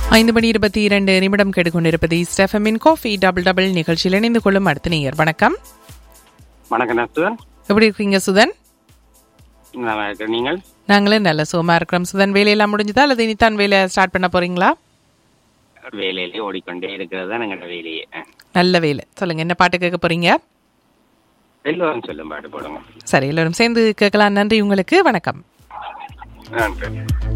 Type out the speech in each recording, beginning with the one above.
ஐந்து மணி இருபத்தி இரண்டு நிமிடம் கேட்டுக்கொண்டிருப்பது ஸ்டெஃபமின் காஃபி டபுள் டபுள் நிகழ்ச்சியில் இணைந்து கொள்ளும் அடுத்த நேயர் வணக்கம் வணக்கம் நசுவன் எப்படி இருக்கீங்க சுதன் நல்லா இருக்கேன் நீங்கள் நாங்களும் நல்ல சுகமா இருக்கிறோம் சுதன் வேலையெல்லாம் முடிஞ்சதா அல்லது இனித்தான் வேலை ஸ்டார்ட் பண்ண போறீங்களா வேலையிலே ஓடிக்கொண்டே இருக்கிறது தான் எங்களோட வேலையே அஹ். நல்ல வேலை சொல்லுங்க என்ன பாட்டு கேட்க போறீங்க எல்லோரும் சொல்லும் பாட்டு போடுங்க சரி எல்லாரும் சேர்ந்து கேட்கலாம் நன்றி உங்களுக்கு வணக்கம் நன்றி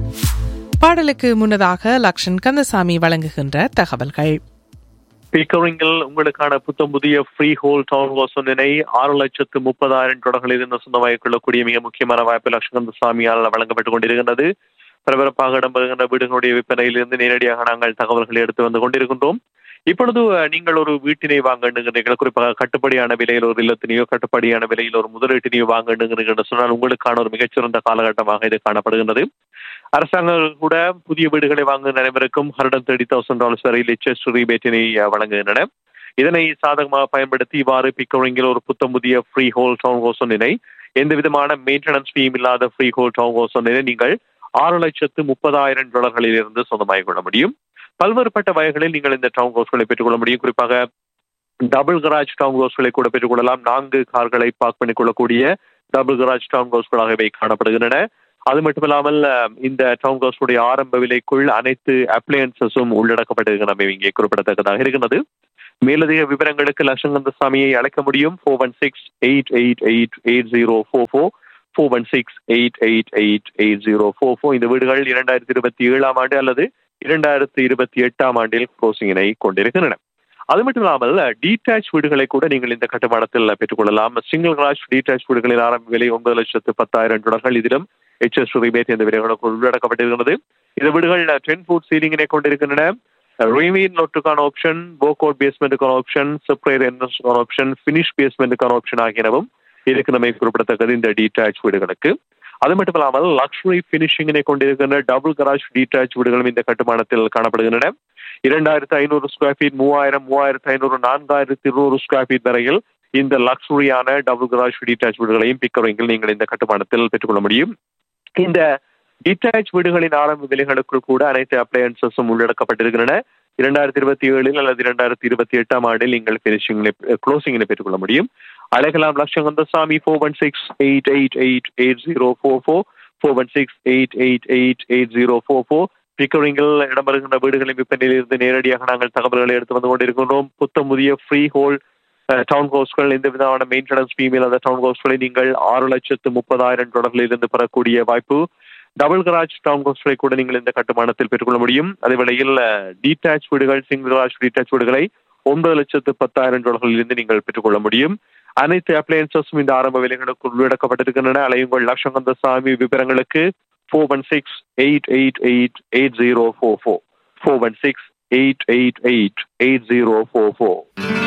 பாடலுக்கு முன்னதாக லக்ஷன் கந்தசாமி வழங்குகின்ற தகவல்கள் பிக்கரிங்கில் உங்களுக்கான புத்தம் புதிய ஃப்ரீ ஹோல் டவுன் வாசனினை ஆறு லட்சத்து முப்பதாயிரம் தொடர்களில் இருந்து சொந்தமாகிக் கொள்ளக்கூடிய மிக முக்கியமான வாய்ப்பு லட்சுமந்த சாமியால் வழங்கப்பட்டுக் கொண்டிருக்கின்றது பரபரப்பாக இடம்பெறுகின்ற வீடுகளுடைய விற்பனையிலிருந்து நேரடியாக நாங்கள் தகவல்களை எடுத்து வந்து கொண்டிருக்கின்றோம் இப்பொழுது அஹ், நீங்கள் ஒரு வீட்டினை வாங்க எண்ணுகிறீர்கள் குறிப்பாக கட்டுப்படியான விலையில் ஒரு இல்லத்தினையோ கட்டுப்படியான விலையில் ஒரு முதலீட்டினையோ வாங்க எண்ணுகிறீர்கள் என்று சொன்னால் உங்களுக்கான ஒரு மிகச்சிறந்த காலகட்டமாக இது காணப்படுகின்றது அரசாங்கம் கூட புதிய வீடுகளை வாங்குகிற அனைவருக்கும் ஹண்ட்ரட் தேர்ட்டி தௌசண்ட் டாலர்ஸ் வரையில் எச்எஸ் ரீபேட்டினை வழங்குகின்றன இதனை சாதகமாக பயன்படுத்தி இவ்வாறு பிக்கரிங்கில் ஒரு புத்தம் புதிய ஃப்ரீ ஹோல் டவுன் ஹோஸ் ஒன்றினை எந்த விதமான மெயின்டெனன்ஸ் ஃபீம் இல்லாத ஃப்ரீ ஹோல் டவுன் ஹோஸ் ஒன்றினை நீங்கள் ஆறு லட்சத்து முப்பதாயிரம் டாலர்களில் இருந்து சொந்தமாகிக் கொள்ள முடியும் பல்வேறுபட்ட வகைகளில் நீங்கள் இந்த டவுன் ஹவுஸ்களை பெற்றுக்கொள்ள முடியும் குறிப்பாக டபுள் கராஜ் டவுன் ஹவுஸ்களை கூட பெற்றுக்கொள்ளலாம் நான்கு கார்களை பார்க் பண்ணிக்கொள்ளக்கூடிய டபுள் கராஜ் டவுன் ஹவுஸ்களாக இவை காணப்படுகின்றன அது மட்டுமில்லாமல் அஹ், இந்த டவுன் ஹவுஸுடைய ஆரம்ப விலைக்குள் அனைத்து அப்ளையன்சஸும் உள்ளடக்கப்பட்டிருக்கின்றன இங்கே குறிப்பிடத்தக்கதாக இருக்கிறது மேலதிக விவரங்களுக்கு லட்சங்கந்த சாமியை அழைக்க முடியும் four one six eight eight eight eight zero four four four one six eight eight eight eight zero four four இந்த வீடுகள் இரண்டாயிரத்தி இருபத்தி ஏழாம் ஆண்டு அல்லது இரண்டாயிரத்தி இருபத்தி எட்டாம் ஆண்டில் க்ளோசிங்கினை கொண்டிருக்கின்றன அது மட்டும் இல்லாமல் டீடாச் வீடுகளை கூட நீங்கள் இந்த கட்டுமானத்தில் பெற்றுக்கொள்ளலாம் சிங்கிள் கிராஜ் டீடாச் வீடுகளின் ஆரம்ப விலை ஒன்பது லட்சத்து பத்தாயிரம் டாலர்கள் இதிலும் எச்எஸ் ரிபேட் இந்த விலைகளுக்கு உள்ளடக்கப்பட்டிருக்கிறது இந்த வீடுகள் டென் ஃபுட் சீலிங்கினை கொண்டிருக்கின்றன ரீமீன் நோட்டுக்கான ஆப்ஷன் போகோட் பேஸ்மெண்ட்டுக்கான ஆப்ஷன் செப்பரேட் என்எஸ்க்கான ஆப்ஷன் ஃபினிஷ் பேஸ்மெண்ட்டுக்கான ஆப்ஷன் ஆகியனவும் இதுக்கு நம்ம குறிப்பிடத்தக்கது இந்த டீடாச் வீடுகளுக்கு அது மட்டும் இல்லாமல் லக்ஸுரி பினிஷிங்கினை கொண்டிருக்கின்ற டபுள் கராஜ் டீடாச் வீடுகளும் இந்த கட்டுமானத்தில் காணப்படுகின்றன இரண்டாயிரத்து ஐநூறு ஸ்கொயர் ஃபீட் மூவாயிரம் மூவாயிரத்து ஐநூறு நான்காயிரத்து இருநூறு ஸ்கொயர் ஃபீட் வரையில் இந்த லக்ஸுரியான டபுள் கராஜ் டீடாச் வீடுகளையும் பிக்கரிங்கில் நீங்கள் இந்த கட்டுமானத்தில் பெற்றுக்கொள்ள முடியும் இந்த டிட்டாச் வீடுகளின் ஆரம்ப விலைகளுக்குள் கூட அனைத்து அப்ளையன்சஸும் உள்ளடக்கப்பட்டிருக்கின்றன இரண்டாயிரத்தி இருபத்தி ஏழில் அல்லது இரண்டாயிரத்தி இருபத்தி எட்டாம் ஆண்டில் நீங்கள் பினிஷிங் க்ளோசிங்கினை பெற்றுக்கொள்ள முடியும் அழகலாம் Lakshan Kandasamy four one six eight eight eight eight zero four four four one six eight eight eight eight zero four four பிக்கரிங்கில் இடம்பெறுகின்ற வீடுகளின் விற்பனையிலிருந்து நேரடியாக நாங்கள் தகவல்களை எடுத்து வந்து கொண்டிருக்கின்றோம் புத்தம் புதிய ஃப்ரீ ஹோல் டவுன் ஹவுஸ்கள் எந்த விதமான மெயின்டெனன்ஸ் ஃபீமேல் அந்த டவுன் ஹவுஸ்களை நீங்கள் ஆறு லட்சத்து முப்பதாயிரம் டாலர்களில் இருந்து பெறக்கூடிய வாய்ப்பு டபுள் கராஜ் டவுன் ஹவுஸ்களை கூட நீங்கள் இந்த கட்டுமானத்தில் பெற்றுக்கொள்ள முடியும் அதே வேளையில் டீடாச் வீடுகள் சிங்கிள் கராஜ் டீடாச் வீடுகளை ஒன்பது லட்சத்து பத்தாயிரம் டாலர்களில் இருந்து நீங்கள் பெற்றுக்கொள்ள முடியும் அனைத்து அப்ளையன்சஸும் இந்த ஆரம்ப விலைகளுக்கு உள்ளடக்கப்பட்டிருக்கின்றன அலையுங்கள் லட்சங்கந்த சாமி விவரங்களுக்கு four one six eight eight eight eight zero four four four one six eight eight eight eight zero four four